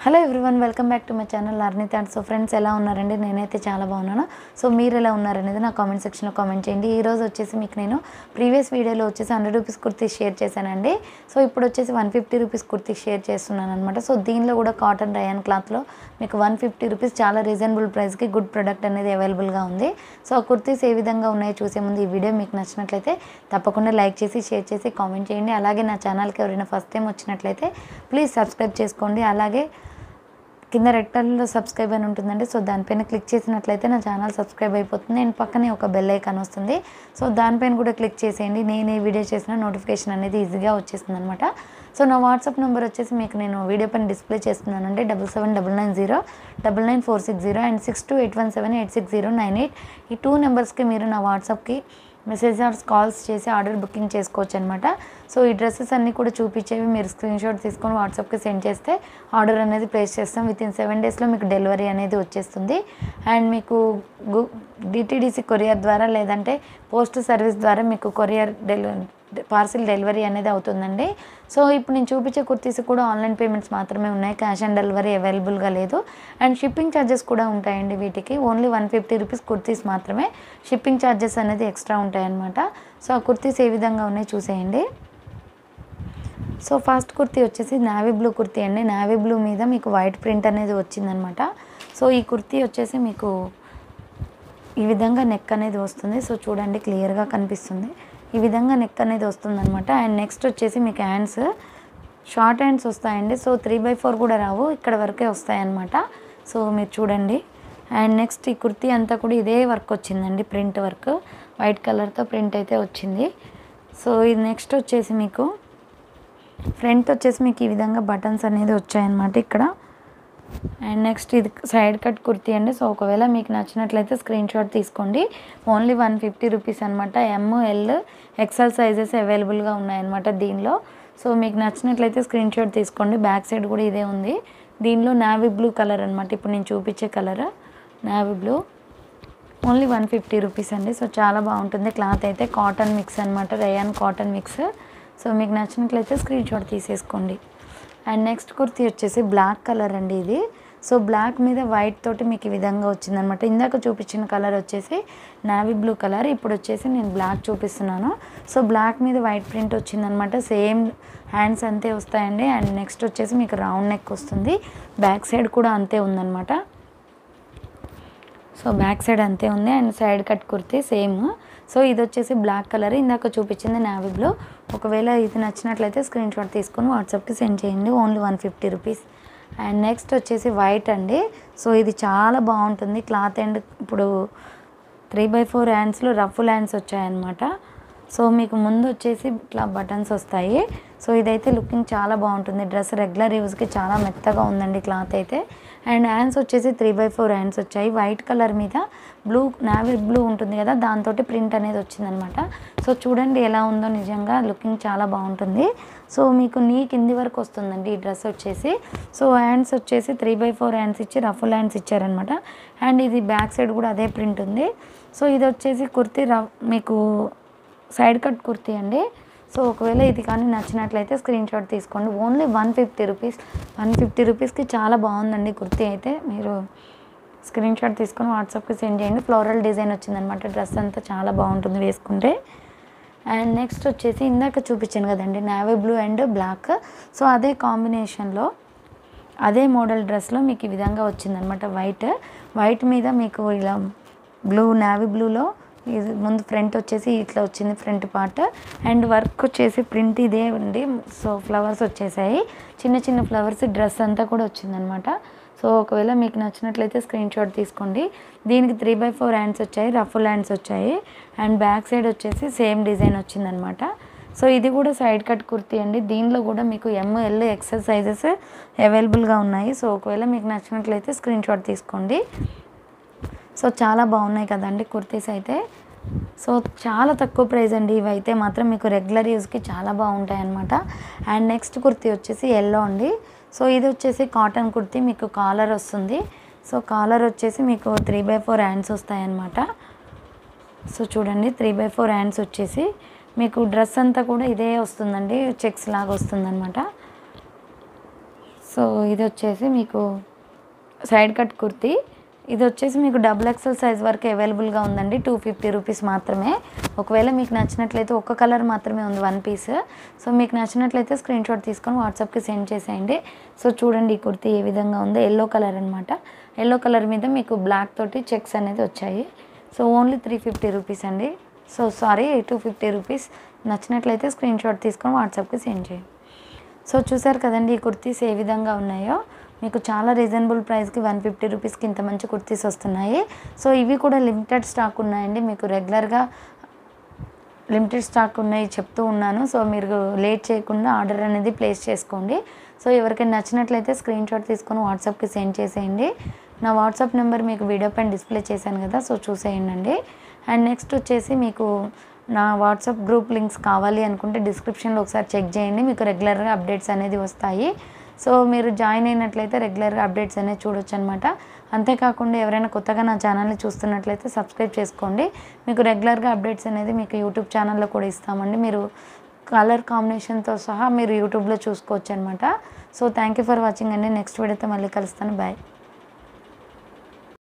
hello everyone welcome back to my channel Arnith and so friends ఎలా ఉన్నారండి నేనైతే చాలా బాగున్నాను సో మీరు ఎలా ఉన్నారనేది నా కామెంట్ సెక్షన్లో కామెంట్ చేయండి ఈ రోజు వచ్చేసి మీకు నేను ప్రీవియస్ వీడియోలో వచ్చేసి హండ్రెడ్ రూపీస్ కుర్తీ షేర్ చేశానండి సో ఇప్పుడు వచ్చేసి one fifty rupees kurti share చేస్తున్నాను అనమాట సో దీనిలో కూడా కాటన్ రయాన్ క్లాత్లో మీకు వన్ ఫిఫ్టీ రూపీస్ చాలా రీజనబుల్ ప్రైస్కి గుడ్ ప్రొడక్ట్ అనేది అవైలబుల్గా ఉంది సో ఆ కుర్తీస్ ఏ విధంగా ఉన్నాయో చూసే ముందు ఈ వీడియో మీకు నచ్చినట్లయితే తప్పకుండా లైక్ చేసి షేర్ చేసి కామెంట్ చేయండి అలాగే నా ఛానల్కి ఎవరైనా ఫస్ట్ టైం వచ్చినట్లయితే ప్లీజ్ సబ్స్క్రైబ్ చేసుకోండి అలాగే కింద రెడ్ కలర్లో సబ్స్క్రైబ్ అని ఉంటుందండి సో దానిపైన క్లిక్ చేసినట్లయితే నా ఛానల్ సబ్స్క్రైబ్ అయిపోతుంది అండ్ పక్కనే ఒక బెల్ ఐకాన్ వస్తుంది సో దానిపైన కూడా క్లిక్ చేసేయండి నేను ఏ వీడియో చేసిన నోటిఫికేషన్ అనేది ఈజీగా వచ్చేస్తుంది అనమాట సో నా వాట్సాప్ నెంబర్ వచ్చేసి మీకు నేను వీడియో పైన డిస్ప్లే చేస్తున్నానండి double seven double nine zero double nine four six zero and six two eight one seven eight six zero nine eight ఈ టూ నెంబర్స్కి మీరు నా వాట్సాప్కి మెసేజ్ ఆర్ కాల్స్ చేసి ఆర్డర్ బుకింగ్ చేసుకోవచ్చు అనమాట సో ఈ డ్రెస్సెస్ అన్నీ కూడా చూపించేవి మీరు స్క్రీన్ షాట్ తీసుకొని వాట్సాప్కి సెండ్ చేస్తే ఆర్డర్ అనేది ప్లేస్ చేస్తాం విత్ ఇన్ సెవెన్ డేస్లో మీకు డెలివరీ అనేది వచ్చేస్తుంది అండ్ మీకు గు డిటీడీసీ కొరియర్ ద్వారా లేదంటే పోస్ట్ సర్వీస్ ద్వారా మీకు కొరియర్ డెలివరీ పార్సిల్ డెలివరీ అనేది అవుతుందండి సో ఇప్పుడు నేను చూపించే కుర్తీస్ కూడా ఆన్లైన్ పేమెంట్స్ మాత్రమే ఉన్నాయి క్యాష్ ఆన్ డెలివరీ అవైలబుల్గా లేదు అండ్ షిప్పింగ్ ఛార్జెస్ కూడా ఉంటాయండి వీటికి only one fifty rupees kurtis మాత్రమే షిప్పింగ్ ఛార్జెస్ అనేది ఎక్స్ట్రా ఉంటాయన్నమాట సో ఆ కుర్తీస్ ఏ విధంగా ఉన్నాయి చూసేయండి సో ఫస్ట్ కుర్తీ వచ్చేసి నావీ బ్లూ కుర్తీ అండి నావీ బ్లూ మీద మీకు వైట్ ప్రింట్ అనేది వచ్చిందనమాట సో ఈ కుర్తీ వచ్చేసి మీకు ఈ విధంగా నెక్ అనేది వస్తుంది సో చూడండి క్లియర్గా కనిపిస్తుంది ఈ విధంగా నెక్ అనేది వస్తుందన్నమాట అండ్ నెక్స్ట్ వచ్చేసి మీకు హ్యాండ్స్ షార్ట్ హ్యాండ్స్ వస్తాయండి సో త్రీ బై ఫోర్ కూడా రావు ఇక్కడ వరకే వస్తాయన్నమాట సో మీరు చూడండి అండ్ నెక్స్ట్ ఈ కుర్తీ అంతా కూడా ఇదే వర్క్ వచ్చిందండి ప్రింట్ వర్క్ వైట్ కలర్తో ప్రింట్ అయితే వచ్చింది సో ఇది నెక్స్ట్ వచ్చేసి మీకు ఫ్రంట్ వచ్చేసి మీకు ఈ విధంగా బటన్స్ అనేది వచ్చాయన్నమాట ఇక్కడ అండ్ నెక్స్ట్ ఇది సైడ్ కట్ కుర్తీ అండి సో ఒకవేళ మీకు నచ్చినట్లయితే స్క్రీన్ షాట్ తీసుకోండి ఓన్లీ వన్ ఫిఫ్టీ రూపీస్ అనమాట ఎమ్ ఎల్ ఎక్సెల్ సైజెస్ అవైలబుల్గా ఉన్నాయన్నమాట దీనిలో సో మీకు నచ్చినట్లయితే స్క్రీన్ షాట్ తీసుకోండి బ్యాక్ సైడ్ కూడా ఇదే ఉంది దీనిలో నావీ బ్లూ కలర్ అనమాట ఇప్పుడు నేను చూపించే colour navy blue only one fifty rupees అండి సో చాలా బాగుంటుంది క్లాత్ అయితే కాటన్ మిక్స్ అనమాట రయాన్ కాటన్ మిక్స్ సో మీకు నచ్చినట్లయితే స్క్రీన్ షాట్ తీసేసుకోండి అండ్ నెక్స్ట్ కుర్తీ వచ్చేసి బ్లాక్ కలర్ అండి ఇది సో బ్లాక్ మీద వైట్ తోటి మీకు ఈ విధంగా వచ్చిందనమాట ఇందాక చూపించిన కలర్ వచ్చేసి నావీ బ్లూ కలర్ ఇప్పుడు వచ్చేసి నేను బ్లాక్ చూపిస్తున్నాను సో బ్లాక్ మీద వైట్ ప్రింట్ వచ్చిందనమాట సేమ్ హ్యాండ్స్ అంతే వస్తాయండి అండ్ నెక్స్ట్ వచ్చేసి మీకు రౌండ్ నెక్ వస్తుంది బ్యాక్ సైడ్ కూడా అంతే ఉందన్నమాట సో బ్యాక్ సైడ్ అంతే ఉంది and side cut kurti same so ఇది వచ్చేసి బ్లాక్ కలర్ ఇందాక చూపించింది నావీ బ్లూ ఒకవేళ ఇది నచ్చినట్లయితే స్క్రీన్ షాట్ తీసుకొని వాట్సాప్కి సెండ్ చేయండి only one fifty rupees and next వచ్చేసి వైట్ అండి సో ఇది చాలా బాగుంటుంది క్లాత్ అండ్ ఇప్పుడు త్రీ బై ఫోర్ హ్యాండ్స్లో రఫ్ హ్యాండ్స్ వచ్చాయన్నమాట సో మీకు ముందు వచ్చేసి ఇట్లా బటన్స్ వస్తాయి సో ఇదైతే లుకింగ్ చాలా బాగుంటుంది డ్రెస్ రెగ్యులర్ యూస్కి చాలా మెత్తగా ఉందండి క్లాత్ అయితే అండ్ హ్యాండ్స్ వచ్చేసి త్రీ బై ఫోర్ హ్యాండ్స్ వచ్చాయి వైట్ కలర్ మీద బ్లూ నావీ బ్లూ ఉంటుంది కదా దాంతో ప్రింట్ అనేది వచ్చిందనమాట సో చూడండి ఎలా ఉందో నిజంగా లుకింగ్ చాలా బాగుంటుంది సో మీకు నీ కింది వరకు వస్తుందండి ఈ డ్రెస్ వచ్చేసి సో హ్యాండ్స్ వచ్చేసి త్రీ బై ఫోర్ హ్యాండ్స్ ఇచ్చి రఫుల్ హ్యాండ్స్ ఇచ్చారనమాట అండ్ ఇది బ్యాక్ సైడ్ కూడా అదే ప్రింట్ ఉంది సో ఇది వచ్చేసి కుర్తీ రఫ్ మీకు సైడ్ కట్ కుర్తీ అండి సో ఒకవేళ ఇది కానీ నచ్చినట్లయితే స్క్రీన్ షాట్ తీసుకోండి only one fifty rupees one fifty రూపీస్కి చాలా బాగుందండి కుర్తీ అయితే మీరు స్క్రీన్ షాట్ తీసుకొని వాట్సాప్కి సెండ్ చేయండి ఫ్లోరల్ డిజైన్ వచ్చిందనమాట డ్రెస్ అంతా చాలా బాగుంటుంది వేసుకుంటే అండ్ నెక్స్ట్ వచ్చేసి ఇందాక చూపించాను కదండి navy blue and black so అదే కాంబినేషన్లో అదే మోడల్ డ్రెస్లో మీకు ఈ విధంగా వచ్చిందనమాట వైట్ వైట్ మీద మీకు ఇలా బ్లూ నావీ బ్లూలో ఇది ముందు ఫ్రంట్ వచ్చేసి ఇట్లా వచ్చింది ఫ్రంట్ పార్ట్ అండ్ వర్క్ వచ్చేసి ప్రింట్ ఇదే ఉంది సో ఫ్లవర్స్ వచ్చేసాయి చిన్న చిన్న ఫ్లవర్స్ డ్రెస్ అంతా కూడా వచ్చిందనమాట సో ఒకవేళ మీకు నచ్చినట్లయితే స్క్రీన్ షాట్ తీసుకోండి దీనికి త్రీ బై ఫోర్ హ్యాండ్స్ వచ్చాయి రఫుల్ హ్యాండ్స్ వచ్చాయి అండ్ బ్యాక్ సైడ్ వచ్చేసి సేమ్ డిజైన్ వచ్చిందనమాట సో ఇది కూడా సైడ్ కట్ కుర్తీ అండి దీనిలో కూడా మీకు ఎమ్ ఎల్ ఎక్సెల్ సైజెస్ అవైలబుల్గా ఉన్నాయి సో ఒకవేళ మీకు నచ్చినట్లయితే స్క్రీన్ షాట్ తీసుకోండి సో చాలా బాగున్నాయి కదండి కుర్తీస్ అయితే సో చాలా తక్కువ ప్రైస్ అండి ఇవి అయితే మాత్రం మీకు రెగ్యులర్ యూస్కి చాలా బాగుంటాయి అనమాట అండ్ నెక్స్ట్ కుర్తీ వచ్చేసి ఎల్లో అండి సో ఇది వచ్చేసి కాటన్ కుర్తీ మీకు కాలర్ వస్తుంది సో కాలర్ వచ్చేసి మీకు త్రీ బై ఫోర్ హ్యాండ్స్ వస్తాయన్నమాట సో చూడండి త్రీ బై ఫోర్ హ్యాండ్స్ వచ్చేసి మీకు డ్రెస్ అంతా కూడా ఇదే వస్తుందండి చెక్స్ లాగా వస్తుందన్నమాట సో ఇది వచ్చేసి మీకు సైడ్ కట్ కుర్తీ ఇది వచ్చేసి మీకు డబుల్ ఎక్సెల్ సైజ్ వరకు అవైలబుల్గా ఉందండి టూ ఫిఫ్టీ రూపీస్ మాత్రమే ఒకవేళ మీకు నచ్చినట్లయితే ఒక్క కలర్ మాత్రమే ఉంది వన్ పీస్ సో మీకు నచ్చినట్లయితే స్క్రీన్ షాట్ తీసుకొని వాట్సాప్కి సెండ్ చేసేయండి సో చూడండి ఈ కుర్తీ ఏ విధంగా ఉందో ఎల్లో కలర్ అనమాట ఎల్లో కలర్ మీద మీకు బ్లాక్ తోటి చెక్స్ అనేది వచ్చాయి so only three fifty rupees అండి so sorry two fifty rupees నచ్చినట్లయితే స్క్రీన్ షాట్ తీసుకొని వాట్సాప్కి సెండ్ చేయండి సో చూసారు కదండి ఈ కుర్తీస్ ఏ విధంగా ఉన్నాయో మీకు చాలా రీజనబుల్ ప్రైస్కి వన్ ఫిఫ్టీ రూపీస్కి ఇంత మంచి కుర్తీస్ వస్తున్నాయి సో ఇవి కూడా లిమిటెడ్ స్టాక్ ఉన్నాయండి మీకు రెగ్యులర్గా లిమిటెడ్ స్టాక్ ఉన్నాయి చెప్తూ ఉన్నాను సో మీరు లేట్ చేయకుండా ఆర్డర్ అనేది ప్లేస్ చేసుకోండి సో ఎవరికైనా నచ్చినట్లయితే స్క్రీన్ షాట్ తీసుకొని వాట్సాప్కి సెండ్ చేసేయండి నా వాట్సాప్ నెంబర్ మీకు వీడియో పైన డిస్ప్లే చేశాను కదా సో చూసేయండి అండ్ నెక్స్ట్ వచ్చేసి మీకు నా వాట్సాప్ గ్రూప్ లింక్స్ కావాలి అనుకుంటే డిస్క్రిప్షన్లో ఒకసారి చెక్ చేయండి మీకు రెగ్యులర్గా అప్డేట్స్ అనేది వస్తాయి సో మీరు జాయిన్ అయినట్లయితే రెగ్యులర్గా అప్డేట్స్ అనేది చూడొచ్చు అనమాట అంతేకాకుండా ఎవరైనా కొత్తగా నా ఛానల్ని చూస్తున్నట్లయితే సబ్స్క్రైబ్ చేసుకోండి మీకు రెగ్యులర్గా అప్డేట్స్ అనేది మీకు యూట్యూబ్ ఛానల్లో కూడా ఇస్తామండి మీరు కలర్ కాంబినేషన్తో సహా మీరు యూట్యూబ్లో చూసుకోవచ్చు అనమాట so thank you for watching అండి నెక్స్ట్ వీడియోతో మళ్ళీ కలుస్తాను బాయ్